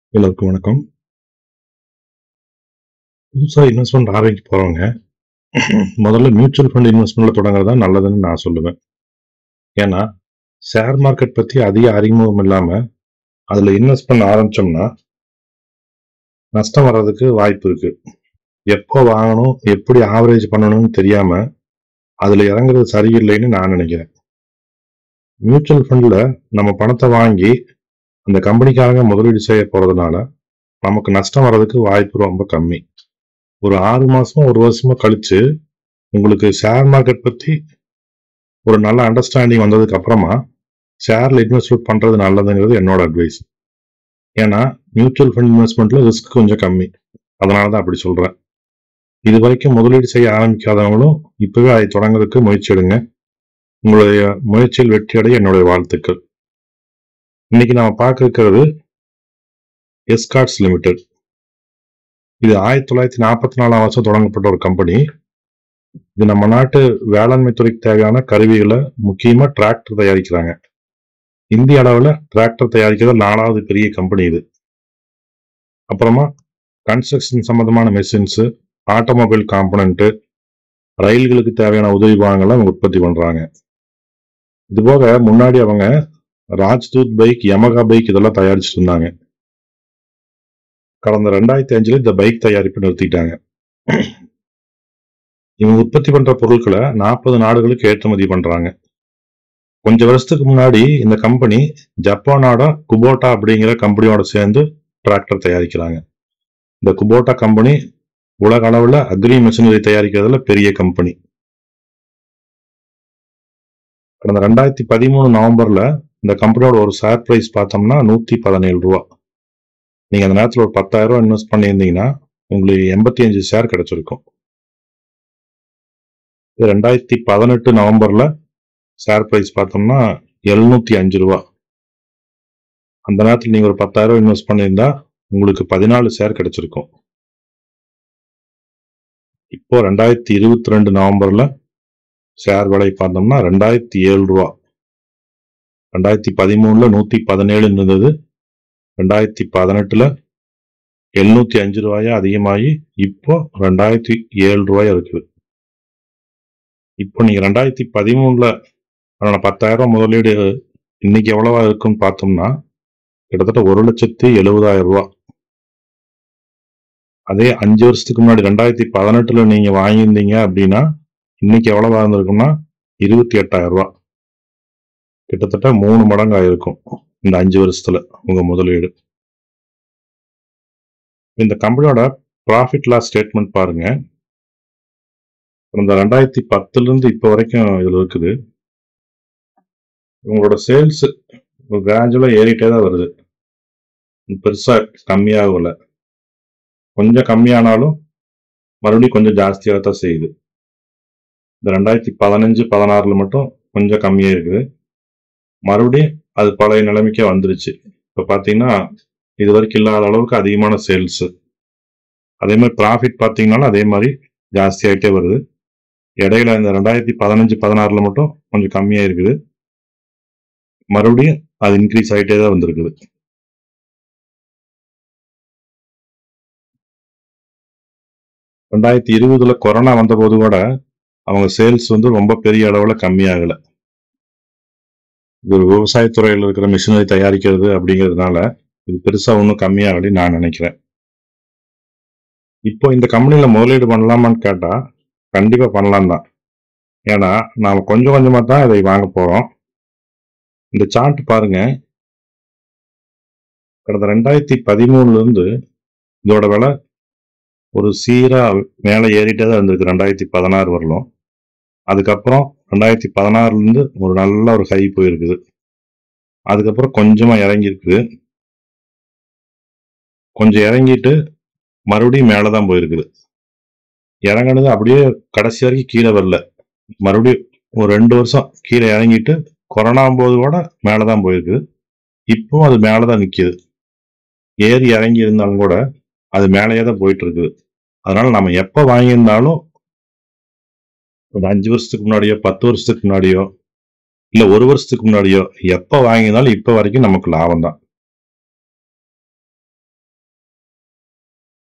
எல்லோருக்கும் வணக்கம் புதுசாக இன்வெஸ்ட்மெண்ட் ஆரம்பிக்க போகிறவங்க முதல்ல மியூச்சுவல் ஃபண்ட் இன்வெஸ்ட்மெண்ட்டில் தொடங்குறது தான் நல்லதுன்னு நான் சொல்லுவேன் ஏன்னா ஷேர் மார்க்கெட் பற்றி அதிக அறிமுகம் இல்லாமல் அதில் இன்வெஸ்ட் பண்ண ஆரம்பித்தோம்னா நஷ்டம் வர்றதுக்கு வாய்ப்பு இருக்குது எப்போ வாங்கணும் எப்படி ஆவரேஜ் பண்ணணும்னு தெரியாமல் அதில் இறங்குறது சரியில்லைன்னு நான் நினைக்கிறேன் மியூச்சுவல் ஃபண்டில் நம்ம பணத்தை வாங்கி அந்த கம்பெனிக்காக முதலீடு செய்ய போறதுனால நமக்கு நஷ்டம் வர்றதுக்கு வாய்ப்பு ரொம்ப கம்மி ஒரு ஆறு மாசம் ஒரு வருஷமா கழிச்சு உங்களுக்கு ஷேர் மார்க்கெட் பத்தி ஒரு நல்ல அண்டர்ஸ்டாண்டிங் வந்ததுக்கு அப்புறமா ஷேர்ல இன்வெஸ்ட்மெண்ட் பண்றது நல்லதுங்கிறது என்னோட அட்வைஸ் ஏன்னா மியூச்சுவல் ஃபண்ட் இன்வெஸ்ட்மெண்ட்ல ரிஸ்க் கொஞ்சம் கம்மி அதனால தான் அப்படி சொல்றேன் இது வரைக்கும் முதலீடு செய்ய ஆரம்பிக்காதவங்களும் இப்பவே அதை தொடங்குறதுக்கு முயற்சி எடுங்க உங்களுடைய முயற்சியில் வெற்றி அடைய என்னுடைய வாழ்த்துக்கள் இன்னைக்கு நாம பார்க்க இருக்கிறது எஸ்கார்ட்ஸ் லிமிடெட் இது ஆயிரத்தி தொள்ளாயிரத்தி நாற்பத்தி நாலாம் வருஷம் தொடங்கப்பட்ட ஒரு கம்பெனி இது நம்ம நாட்டு வேளாண்மை துறைக்கு தேவையான கருவிகளை முக்கியமா டிராக்டர் தயாரிக்கிறாங்க இந்திய அளவில் டிராக்டர் தயாரிக்கிறது நாலாவது பெரிய கம்பெனி இது அப்புறமா கன்ஸ்ட்ரக்ஷன் சம்பந்தமான மெஷின்ஸ் ஆட்டோமொபைல் காம்பனண்ட்டு ரயில்களுக்கு தேவையான உதவி பாகங்களை அவங்க உற்பத்தி பண்றாங்க இது போக முன்னாடி அவங்க ராஜ்தூத் பைக் யமகா பைக் இதெல்லாம் தயாரிச்சுட்டு இருந்தாங்க கடந்த ரெண்டாயிரத்தி அஞ்சுல இந்த பைக் தயாரிப்பு நிறுத்திட்டாங்க இவங்க உற்பத்தி பண்ற பொருட்களை நாற்பது நாடுகளுக்கு ஏற்றுமதி பண்றாங்க கொஞ்ச வருஷத்துக்கு முன்னாடி இந்த கம்பெனி ஜப்பானோட குபோட்டா அப்படிங்கிற கம்பெனியோட சேர்ந்து டிராக்டர் தயாரிக்கிறாங்க இந்த குபோட்டா கம்பெனி உலக அளவில் அக்ரி மிஷினரி தயாரிக்கிறதுல பெரிய கம்பெனி கடந்த ரெண்டாயிரத்தி பதிமூணு நவம்பர்ல இந்த கம்பெனியோட ஒரு ஷேர் பிரைஸ் பார்த்தோம்னா நூத்தி பதினேழு ரூபா நீங்க அந்த நேரத்தில் ஒரு பத்தாயிரம் ரூபா இன்வெஸ்ட் பண்ணியிருந்தீங்கன்னா உங்களுக்கு எண்பத்தி அஞ்சு ஷேர் கிடைச்சிருக்கும் இது ரெண்டாயிரத்தி பதினெட்டு நவம்பர்ல ஷேர் பிரைஸ் பார்த்தோம்னா எழுநூத்தி அஞ்சு ரூபா அந்த நேரத்தில் நீங்க ஒரு பத்தாயிரம் ரூபா இன்வெஸ்ட் பண்ணியிருந்தா உங்களுக்கு பதினாலு ஷேர் கிடைச்சிருக்கும் இப்போ ரெண்டாயிரத்தி இருபத்தி ரெண்டு நவம்பர்ல ஷேர் விலை பார்த்தோம்னா ரெண்டாயிரத்தி ஏழு ரூபா ரெண்டாயிரத்தி பதிமூணுல நூத்தி பதினேழு இருந்தது ரெண்டாயிரத்தி பதினெட்டுல எழுநூத்தி அஞ்சு ரூபாயா அதிகமாகி இப்போ ரெண்டாயிரத்தி ஏழு ரூபாயா இருக்குது இப்போ நீங்க ரெண்டாயிரத்தி பதிமூணுல பத்தாயிரம் முதலீடு இன்னைக்கு எவ்வளவா இருக்குன்னு பார்த்தோம்னா கிட்டத்தட்ட ஒரு லட்சத்தி எழுபதாயிரம் ரூபா அதே அஞ்சு வருஷத்துக்கு முன்னாடி ரெண்டாயிரத்தி பதினெட்டுல நீங்க வாங்கியிருந்தீங்க அப்படின்னா இன்னைக்கு எவ்வளவா இருந்திருக்கும்னா இருபத்தி எட்டாயிரம் ரூபா கிட்டத்தட்ட மூணு மடங்கு ஆயிருக்கும் இந்த அஞ்சு வருஷத்துல உங்க முதலீடு இந்த கம்பெனியோட ப்ராஃபிட் லாஸ் ஸ்டேட்மெண்ட் பாருங்க இந்த ரெண்டாயிரத்தி பத்துல இருந்து இப்போ வரைக்கும் இதுல இருக்குது உங்களோட சேல்ஸ் கிராஜுவலா ஏறிட்டே தான் வருது பெருசா கம்மியாகல கொஞ்சம் கம்மியானாலும் மறுபடியும் கொஞ்சம் ஜாஸ்தியாக தான் செய்யுது இந்த ரெண்டாயிரத்தி பதினஞ்சு பதினாறுல மட்டும் கொஞ்சம் கம்மியா இருக்குது மறுபடியும் அது பழைய நிலைமைக்கே வந்துருச்சு இப்போ பார்த்தீங்கன்னா இது வரைக்கும் இல்லாத அளவுக்கு அதிகமான சேல்ஸ் அதே மாதிரி ப்ராஃபிட் பார்த்தீங்கன்னாலும் அதே மாதிரி ஜாஸ்தி ஆகிட்டே வருது இடையில இந்த ரெண்டாயிரத்தி பதினஞ்சு பதினாறுல மட்டும் கொஞ்சம் கம்மியா இருக்குது மறுபடியும் அது இன்க்ரீஸ் ஆகிட்டே தான் வந்திருக்குது ரெண்டாயிரத்தி இருபதுல கொரோனா வந்தபோது கூட அவங்க சேல்ஸ் வந்து ரொம்ப பெரிய அளவுல கம்மியாகல இது ஒரு விவசாயத்துறையில் இருக்கிற மிஷினரி தயாரிக்கிறது அப்படிங்கிறதுனால இது பெருசா ஒன்றும் கம்மியாகலன்னு நான் நினைக்கிறேன் இப்போ இந்த கம்பெனில முதலீடு பண்ணலாமான்னு கேட்டா கண்டிப்பா பண்ணலாம் தான் ஏன்னா நாம கொஞ்சம் கொஞ்சமா தான் இதை வாங்க போறோம் இந்த சார்ட் பாருங்க கடந்த ரெண்டாயிரத்தி பதிமூணுல இருந்து இதோட விலை ஒரு சீரா மேலே ஏறிட்டே தான் இருந்திருக்கு ரெண்டாயிரத்தி பதினாறு வரலும் அதுக்கப்புறம் ரெண்டாயிரத்தி பதினாறுல இருந்து ஒரு நல்ல ஒரு ஹை போயிருக்குது அதுக்கப்புறம் கொஞ்சமா இறங்கி இருக்குது கொஞ்சம் இறங்கிட்டு மறுபடியும் மேலே தான் போயிருக்குது இறங்கினது அப்படியே கடைசி வரைக்கும் கீழே வரல மறுபடியும் ஒரு ரெண்டு வருஷம் கீழே இறங்கிட்டு கொரோனா போது கூட மேலே தான் போயிருக்குது இப்போ அது மேலே தான் நிற்கிது ஏறி இறங்கி இருந்தாலும் கூட அது மேலேயே தான் போயிட்டு இருக்குது அதனால நம்ம எப்போ வாங்கியிருந்தாலும் ஒரு அஞ்சு வருஷத்துக்கு முன்னாடியோ பத்து வருஷத்துக்கு முன்னாடியோ இல்ல ஒரு வருஷத்துக்கு முன்னாடியோ எப்ப வாங்கினாலும் இப்ப வரைக்கும் நமக்கு லாபம் தான்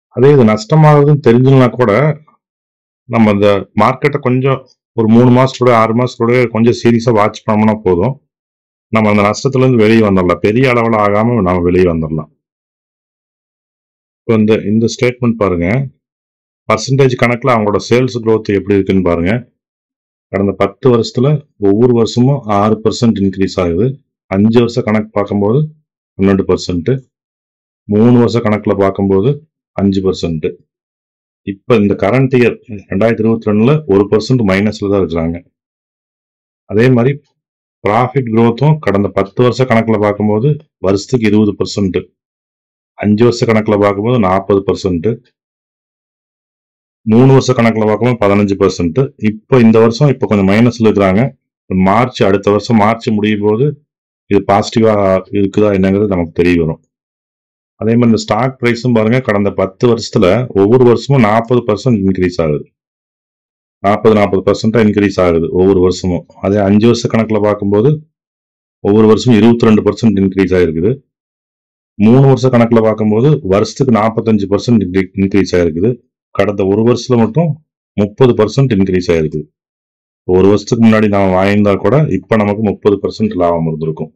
அதே இது நஷ்டமாகுதுன்னு தெரிஞ்சுனா கூட நம்ம இந்த மார்க்கெட்டை கொஞ்சம் ஒரு மூணு மாசத்தோட ஆறு மாசத்தோட கொஞ்சம் சீரியஸா வாட்ச் பண்ணோம்னா போதும் நம்ம அந்த நஷ்டத்துல இருந்து வெளியே வந்துடலாம் பெரிய அளவில் ஆகாம நம்ம வெளியே வந்துடலாம் இப்போ இந்த இந்த ஸ்டேட்மெண்ட் பாருங்க பர்சன்டேஜ் கணக்குல அவங்களோட சேல்ஸ் growth எப்படி இருக்குன்னு பாருங்க கடந்த பத்து வருஷத்துல ஒவ்வொரு வருஷமும் ஆறு பர்சன்ட் இன்க்ரீஸ் ஆகுது அஞ்சு வருஷ கணக்கு பார்க்கும்போது பன்னெண்டு பர்சன்ட் மூணு வருஷ கணக்குல பார்க்கும்போது அஞ்சு பர்சன்ட் இப்போ இந்த கரண்ட் இயர் ரெண்டாயிரத்தி இருபத்தி ரெண்டுல ஒரு பர்சன்ட் மைனஸ்ல தான் இருக்கிறாங்க அதே மாதிரி ப்ராஃபிட் growthம் கடந்த பத்து வருஷ கணக்குல பார்க்கும்போது வருஷத்துக்கு இருபது பர்சன்ட் அஞ்சு வருஷ கணக்குல பார்க்கும்போது நாற்பது பர்சன்ட் மூணு வருஷ கணக்குல பார்க்கும்போது பதினஞ்சு பர்சன்ட் இப்போ இந்த வருஷம் இப்போ கொஞ்சம் மைனஸ்ல இருக்கிறாங்க மார்ச் அடுத்த வருஷம் மார்ச் முடியும் போது இது பாசிட்டிவா இருக்குதா என்னங்கிறது நமக்கு தெரிய வரும் அதே மாதிரி இந்த ஸ்டாக் ப்ரைஸும் பாருங்க கடந்த பத்து வருஷத்துல ஒவ்வொரு வருஷமும் நாற்பது பர்சன்ட் இன்க்ரீஸ் ஆகுது நாற்பது நாற்பது பர்சன்டா இன்க்ரீஸ் ஆகுது ஒவ்வொரு வருஷமும் அதே அஞ்சு வருஷ கணக்குல பார்க்கும்போது ஒவ்வொரு வருஷமும் இருபத்தி ரெண்டு பர்சன்ட் இன்க்ரீஸ் ஆயிருக்குது மூணு வருஷ கணக்குல பார்க்கும்போது வருஷத்துக்கு நாற்பத்தஞ்சு பர்சன்ட் இன்க்ரீஸ் ஆயிருக்குது கடந்த ஒரு வருஷத்துல மட்டும் முப்பது பர்சன்ட் இன்க்ரீஸ் ஆயிருக்குது ஒரு வருஷத்துக்கு முன்னாடி நாம வாங்கியிருந்தா கூட இப்ப நமக்கு முப்பது பர்சன்ட் லாபம் இருந்திருக்கும்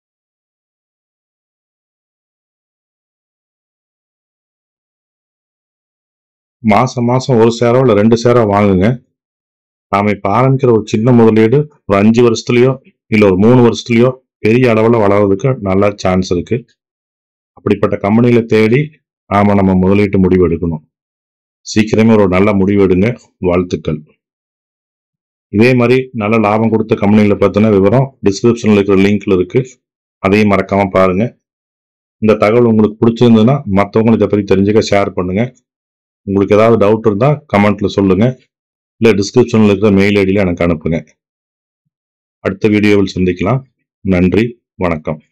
மாசம் மாசம் ஒரு சேரோ இல்ல ரெண்டு சேரோ வாங்குங்க நாம இப்ப ஆரம்பிக்கிற ஒரு சின்ன முதலீடு ஒரு அஞ்சு வருஷத்துலயோ இல்ல ஒரு மூணு வருஷத்துலயோ பெரிய அளவுல வளர்றதுக்கு நல்ல சான்ஸ் இருக்கு அப்படிப்பட்ட கம்பெனியில தேடி நாம நம்ம முதலீட்டு முடிவு எடுக்கணும் சீக்கிரமே ஒரு நல்ல முடிவு எடுங்க வாழ்த்துக்கள் இதே மாதிரி நல்ல லாபம் கொடுத்த கம்பெனிகளை பத்தின விவரம் டிஸ்கிரிப்ஷன்ல இருக்கிற லிங்க்ல இருக்கு அதையும் மறக்காம பாருங்க இந்த தகவல் உங்களுக்கு பிடிச்சிருந்ததுன்னா மற்றவங்களுக்கு இதை பத்தி தெரிஞ்சுக்க ஷேர் பண்ணுங்க உங்களுக்கு ஏதாவது டவுட் இருந்தா கமெண்ட்ல சொல்லுங்க இல்ல டிஸ்கிரிப்ஷன்ல இருக்கிற மெயில் ஐடியில எனக்கு அனுப்புங்க அடுத்த வீடியோவில் சந்திக்கலாம் நன்றி வணக்கம்